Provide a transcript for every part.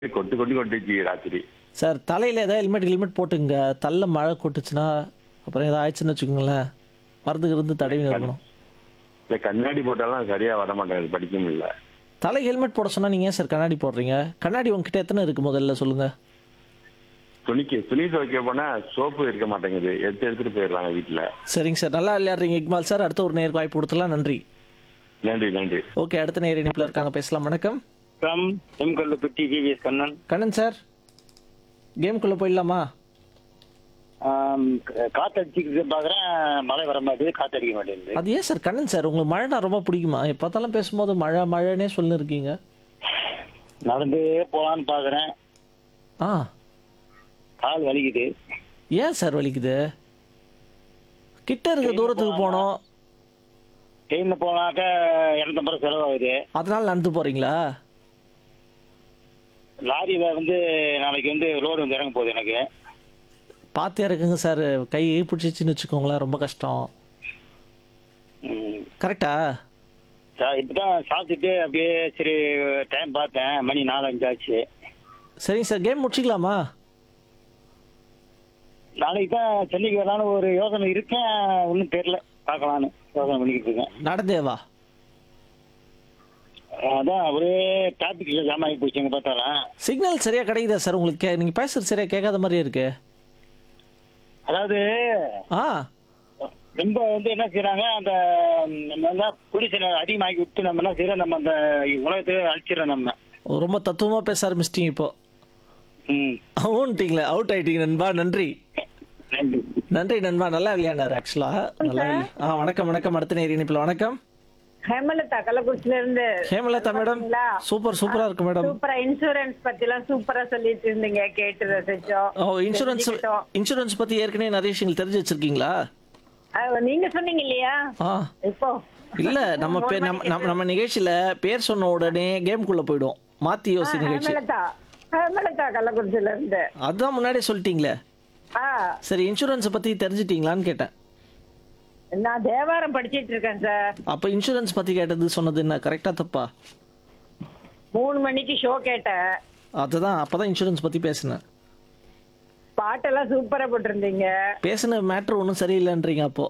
கொட்டு கொட்டு கொட்டுச்சு ராத்திரி சார் தலையில் ஏதாவது ஹெல்மெட் ஹெல்மெட் போட்டுங்க தள்ள மழை கொட்டுச்சுன்னா அப்புறம் ஏதாவது ஆயிடுச்சுன்னு வச்சுக்கோங்களேன் மருந்து இருந்து தடவி இருக்கணும் இந்த கண்ணாடி போட்டாலும் சரியா வர மாட்டேங்குது படிக்க முடியல தலை ஹெல்மெட் போட சொன்னால் நீங்கள் ஏன் சார் கண்ணாடி போடுறீங்க கண்ணாடி உங்ககிட்ட எத்தனை இருக்குது முதல்ல சொல்லுங்கள் துணிக்கு துணி துவைக்க போனா சோப்பு இருக்க மாட்டேங்குது எடுத்து எடுத்துட்டு போயிடுறாங்க வீட்டுல சரிங்க சார் நல்லா விளையாடுறீங்க இக்மால் சார் அடுத்த ஒரு நேருக்கு வாய்ப்பு கொடுத்துலாம் நன்றி நன்றி நன்றி ஓகே அடுத்த நேர் இணைப்பில் இருக்காங்க பேசலாம் வணக்கம் from M Kallupatti GVS Kannan Kannan sir கேம்குள்ளே போயிடலாமா ஆம், காத்து அடிச்சுக்கிட்டு பாக்குறேன் மழை வர மாட்டேங்குது காத்து அடிக்க மாட்டேங்குது அது ஏன் சார் கண்ணன் சார் உங்களுக்கு மழைனா ரொம்ப பிடிக்குமா எப்போ பார்த்தாலும் பேசும்போது மழை மழைன்னே சொல்லிருக்கீங்க நடந்து போலான்னு பாக்குறேன் ஆ கால் வலிக்குது ஏன் சார் வலிக்குது கிட்ட இருக்க தூரத்துக்கு போனோம் ட்ரெயின்ல போனாக்க இரநூத்தம்பது ரூபா செலவாகுது அதனால நடந்து போறீங்களா லாரியில வந்து நாளைக்கு வந்து லோடு வந்து இறங்க போகுது எனக்கு பார்த்து இறக்குங்க சார் கை பிடிச்சிச்சின்னு வச்சுக்கோங்களேன் ரொம்ப கஷ்டம் ம். கரெக்டா சா- இப்பதான் சாப்பிட்டுட்டு அப்படியே சரி டைம் பார்த்தேன் மணி நாலு அஞ்சு ஆச்சு சரிங்க சார் கேம் முடிச்சிக்கலாமா நாளைக்கு தான் சென்னைக்கு வரலான்னு ஒரு யோசனை இருக்கேன் ஒன்றும் தெரியல பார்க்கலான்னு யோசனை பண்ணிக்கிட்டு இருக்கேன் நடந்தேவா அதான் ஒரே டிராபிக் ஜாம் ஆகி போச்சு எங்க பார்த்தாலும் சிக்னல் சரியா கிடைக்குதா சார் உங்களுக்கு கே- நீங்க பேசுறது சரியா கேட்காத மாதிரி இருக்கு அதாவது ஆ ரொம்ப வந்து என்ன செய்யறாங்க அந்த நம்ம வந்து பொல்யூஷன் அதிகமாக்கி விட்டு நம்ம என்ன செய்யறோம் நம்ம அந்த உலகத்தை அழிச்சிடறோம் நம்ம ரொம்ப தத்துவமா பேச ஆரம்பிச்சிட்டீங்க இப்போ ம் அவுன்ட்டீங்களே அவுட் ஆயிட்டீங்க நண்பா நன்றி நன்றி நன்றி நண்பா நல்லா விளையாண்டாரு ஆக்சுவலா நல்லா விளையா- ஆ வணக்கம் வணக்கம் அடுத்த நேர் இணைப்பில் வணக்கம் ஹேமலதா கள்ளக்குறிச்சில இருந்து ஹேமலதா மேடம் பாத்தீங்களா? சூப்பர் சூப்பரா இருக்கு மேடம் சூப்பரா இன்சூரன்ஸ் பத்தி எல்லாம் சூப்பரா சொல்லிட்டு இருந்தீங்க கேட்டு ரசிச்சோம் ஓ இன்சூரன்ஸ் தெரிஞ்சுக்கிட்டோம். இன்சூரன்ஸ் பத்தி ஏற்கனவே நிறைய விஷயங்கள் தெரிஞ்சு வச்சிருக்கீங்களா அஹ், நீங்க சொன்னீங்க இல்லையா ஆ இப்போ இல்ல நம்ம பே- நம்ம நம்ம- நம்ம நிகழ்ச்சியில பேர் சொன்ன உடனே கேம்குள்ள போயிடும் மாத்தி யோசி நிகழ்ச்சி ஹேமலதா ஹேமலதா கள்ளக்குறிச்சில இருந்து அதான் முன்னாடியே சொல்லிட்டீங்களே ஆ சரி இன்சூரன்ஸ் பத்தி தெரிஞ்சிட்டீங்களான்னு கேட்டேன் நான் தேவாரம் படிச்சிட்டு இருக்கேன் சார் அப்ப இன்சூரன்ஸ் பத்தி கேட்டது சொன்னது என்ன கரெக்டா தப்பா மூணு மணிக்கு ஷோ கேட்டேன் அதுதான் அப்பதான் இன்சூரன்ஸ் பத்தி பேசினேன் பாட்டெல்லாம் சூப்பரா போட்டிருந்தீங்க பேசின மேட்ரு ஒன்றும் சரியில்லைன்றீங்க அப்போ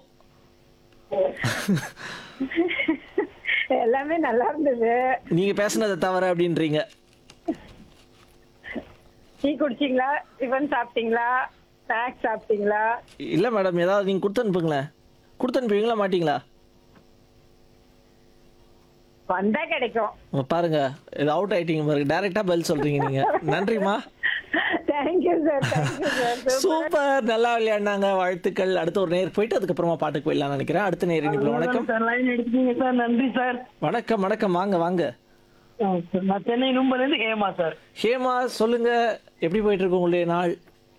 எல்லாமே நல்லா இருந்தது நீங்க பேசுனதை தவிர அப்படின்றீங்க டீ குடிச்சீங்களா டிஃபன் சாப்பிட்டீங்களா ஸ்நாக்ஸ் சாப்பிட்டீங்களா இல்ல மேடம் ஏதாவது நீங்க கொடுத்து அனுப்புங்களேன் கொடுத்து அனுப்புவீங்களா மாட்டீங்களா வந்தா கிடைக்கும் உங்க பாருங்க இது அவுட் ஆயிட்டீங்க பாருங்க டைரக்டா பதில் சொல்றீங்க நீங்க நன்றிமா thank you sir thank you sir super நல்லா விளையாடினாங்க வாழ்த்துக்கள் அடுத்த ஒரு நேர் போயிட்டு அதுக்கப்புறமா பாட்டுக்கு போயிடலாம் நினைக்கிறேன் அடுத்த நேர் இனிப்பில் வணக்கம் சார் லைன் எடுத்தீங்க சார் நன்றி சார் வணக்கம் வணக்கம் வாங்க வாங்க ஆ, சார், நான் சென்னை நும்பர்ல இருந்து ஹேமா சார் ஹேமா சொல்லுங்க எப்படி போயிட்டு இருக்கு உங்களுடைய நாள்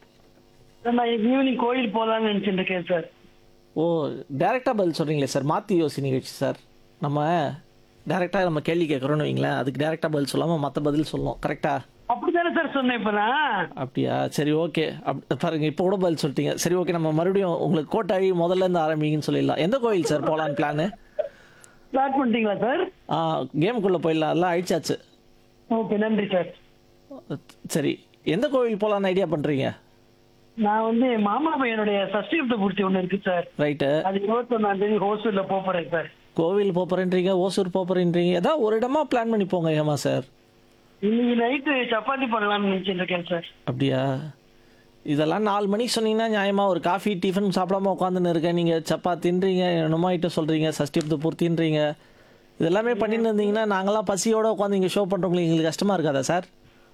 சார், நான் ஈவினிங் கோயில் போலாம்னு நினைச்சிட்டு இருக்கேன் சார் ஓ டைரக்டா பதில் சொல்றீங்களே சார் மாத்தி யோசி நிகழ்ச்சி சார் நம்ம டைரக்டா நம்ம கேள்வி கேட்குறோம்னு வைங்களேன் அதுக்கு டைரக்டா பதில் சொல்லாம மற்ற பதில் சொல்லணும் கரெக்டா அப்படித்தானே சார் சொன்னேன் இப்ப நான் அப்படியா சரி ஓகே அப் பாருங்க இப்போ கூட பதில் சொல்லிட்டீங்க சரி ஓகே நம்ம மறுபடியும் உங்களுக்கு கோட்டாழி முதல்ல இருந்து ஆரம்பிங்கன்னு சொல்லிடலாம் எந்த கோயில் சார் போகலான்னு பிளானு ஸ்டார்ட் பண்ணிட்டீங்களா சார் ஆ கேமுக்குள்ளே போயிடலாம் எல்லாம் அழிச்சாச்சு ஓகே நன்றி சார் சரி எந்த கோவில் போகலான்னு ஐடியா பண்ணுறீங்க நான் வந்து என் மாமா பையனுடைய சஷ்டியுப்த பூர்த்தி ஒண்ணு இருக்கு சார் ரைட்டு அது இருபத்தொன்னாம் தேதி ஹோஸ்டல்ல போறேன் சார் கோவில் போகிறேன்றீங்க ஓசூர் போகிறேன்றீங்க ஏதாவது ஒரு இடமா பிளான் பண்ணி போங்க ஏமா சார் இன்னைக்கு நைட்டு சப்பாத்தி பண்ணலாம்னு நினைச்சிட்டு இருக்கேன் சார் அப்படியா இதெல்லாம் நாலு மணிக்கு சொன்னீங்கன்னா நியாயமா ஒரு காஃபி டிஃபன் சாப்பிடாம உட்காந்துன்னு இருக்கேன் நீங்கள் சப்பாத்தின்றீங்க என்னமோ ஐட்டம் சொல்கிறீங்க சஷ்டிப்த பூர்த்தின்றீங்க இதெல்லாமே பண்ணிட்டு இருந்தீங்கன்னா நாங்களாம் பசியோட உட்காந்து இங்கே ஷோ பண்ணுறவங்களுக்கு எங்களுக்கு கஷ்டமாக இருக்காதா சார்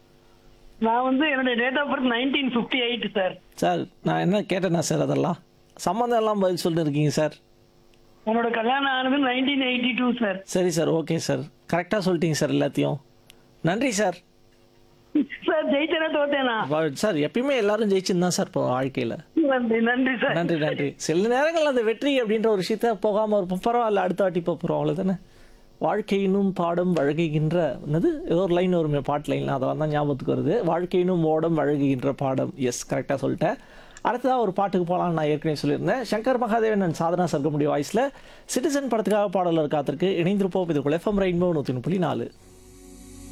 நான் வந்து என்னுடைய date of birth nineteen fifty eight sir sir நான் என்ன கேட்டேனா சார் அதெல்லாம் சம்மந்தம் எல்லாம் பதில் சொல்லிட்டு இருக்கீங்க சார் என்னோட கல்யாணம் ஆனது நைன்டீன் எயிட்டி டூ சார் சரி சார் ஓகே சார் கரெக்டாக சொல்லிட்டீங்க சார் எல்லாத்தையும் நன்றி சார் சார் ஜெயிச்சேனா தோத்தேனா வா- சார் எப்பயுமே எல்லாரும் ஜெயிச்சுன்னு தான் சார் இப்போ வாழ்க்கையில் நன்றி நன்றி சார் நன்றி நன்றி சில நேரங்கள் அந்த வெற்றி அப்படின்ற ஒரு விஷயத்த போகாமல் இருப்போம் பரவாயில்ல அடுத்த வாட்டி போகிறோம் அவ்வளோதானே வாழ்க்கையினும் பாடம் வழங்குகின்ற என்னது ஏதோ ஒரு லைன் வருமே பாட்டு லைன் அதெல்லாம் தான் ஞாபகத்துக்கு வருது வாழ்க்கையினும் ஓடம் வழங்குகின்ற பாடம் எஸ் கரெக்டாக சொல்லிட்டேன் அடுத்ததாக ஒரு பாட்டுக்கு போகலான்னு நான் ஏற்கனவே சொல்லியிருந்தேன் சங்கர் மகாதேவன் அண்ட் சாதனா சர்க்கமுடைய வாய்ஸில் சிட்டிசன் படத்துக்காக பாடலர் காத்திருக்கு இணைந்திருப்போம் இதுக்குள்ள எஃப்எம் ரெயின்போ நூற்றி புள்ளி நாலு